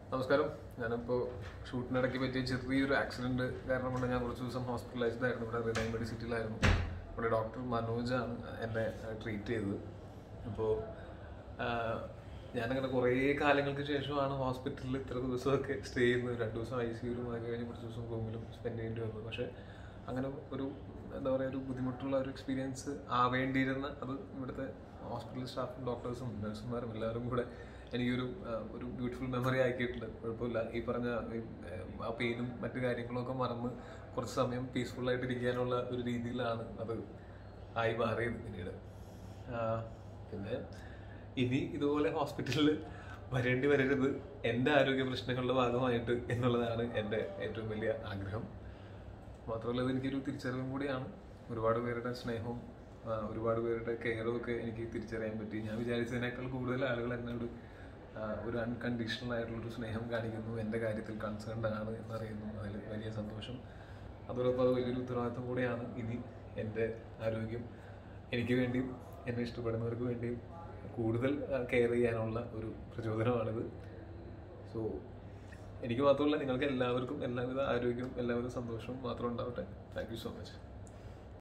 നമസ്കാരം ഞാനിപ്പോൾ ഷൂട്ടിനിടയ്ക്ക് പറ്റിയ ചെറിയൊരു ആക്സിഡന്റ് കാരണം കൊണ്ട് ഞാൻ കുറച്ച് ദിവസം ഹോസ്പിറ്റലൈസ്ഡ് ആയിരുന്നു ഇവിടെ റിലൈൻ മെഡിസിറ്റിയിലായിരുന്നു ഇവിടെ ഡോക്ടർ മനോജാണ് എന്നെ ട്രീറ്റ് ചെയ്തത് അപ്പോൾ ഞാനങ്ങനെ കുറേ കാലങ്ങൾക്ക് ശേഷമാണ് ഹോസ്പിറ്റലിൽ ഇത്ര ദിവസമൊക്കെ സ്റ്റേ ചെയ്യുന്നത് രണ്ട് ദിവസം ഐ സിയിലും അത് കഴിഞ്ഞ് കുറച്ച് ദിവസം റൂമിലും സ്പെൻഡ് ചെയ്യേണ്ടി വന്നു പക്ഷേ അങ്ങനെ ഒരു എന്താ പറയുക ഒരു ബുദ്ധിമുട്ടുള്ള ഒരു എക്സ്പീരിയൻസ് ആവേണ്ടിയിരുന്ന അത് ഇവിടുത്തെ ഹോസ്പിറ്റൽ സ്റ്റാഫും ഡോക്ടേഴ്സും നഴ്സുമാരും എല്ലാവരും കൂടെ എനിക്കൊരു ആ, ഒരു ബ്യൂട്ടിഫുൾ മെമ്മറി ആക്കിയിട്ടുണ്ട് കുഴപ്പമില്ല ഈ പറഞ്ഞ ഈ, ആ പെയിനും മറ്റു കാര്യങ്ങളും ഒക്കെ മറന്ന് കുറച്ച് സമയം പീസ്ഫുൾ ആയിട്ട് ഇരിക്കാനുള്ള ഒരു രീതിയിലാണ് അത് ആയി മാറിയത് പിന്നീട് ആ, പിന്നെ ഇനി ഇതുപോലെ ഹോസ്പിറ്റലിൽ വരേണ്ടി വരരുത് എൻ്റെ ആരോഗ്യ പ്രശ്നങ്ങളുടെ ഭാഗമായിട്ട് എന്നുള്ളതാണ് എൻ്റെ ഏറ്റവും വലിയ ആഗ്രഹം മാത്രമല്ല ഇത് എനിക്കൊരു തിരിച്ചറിവും കൂടിയാണ് ഒരുപാട് പേരുടെ സ്നേഹവും ആ, ഒരുപാട് പേരുടെ കെയറും ഒക്കെ എനിക്ക് തിരിച്ചറിയാൻ പറ്റി ഞാൻ വിചാരിച്ചതിനേക്കാൾ കൂടുതൽ ആളുകൾ എന്നോട് ആ, ഒരു അൺകണ്ടീഷണൽ ആയിട്ടുള്ളൊരു സ്നേഹം കാണിക്കുന്നു എൻ്റെ കാര്യത്തിൽ കൺസേൺഡ് ആണ് എന്നറിയുന്നു അതിൽ വലിയ സന്തോഷം അതോടൊപ്പം അത് വലിയൊരു ഉത്തരവാദിത്വം കൂടിയാണ് ഇനി എൻ്റെ ആരോഗ്യം എനിക്ക് വേണ്ടിയും എന്നെ ഇഷ്ടപ്പെടുന്നവർക്ക് വേണ്ടിയും കൂടുതൽ കെയർ ചെയ്യാനുള്ള ഒരു പ്രചോദനമാണിത് സോ എനിക്ക് മാത്രമല്ല നിങ്ങൾക്ക് എല്ലാവർക്കും എല്ലാവിധ ആരോഗ്യവും എല്ലാവിധ സന്തോഷവും മാത്രം ഉണ്ടാവട്ടെ താങ്ക് യു സോ മച്ച്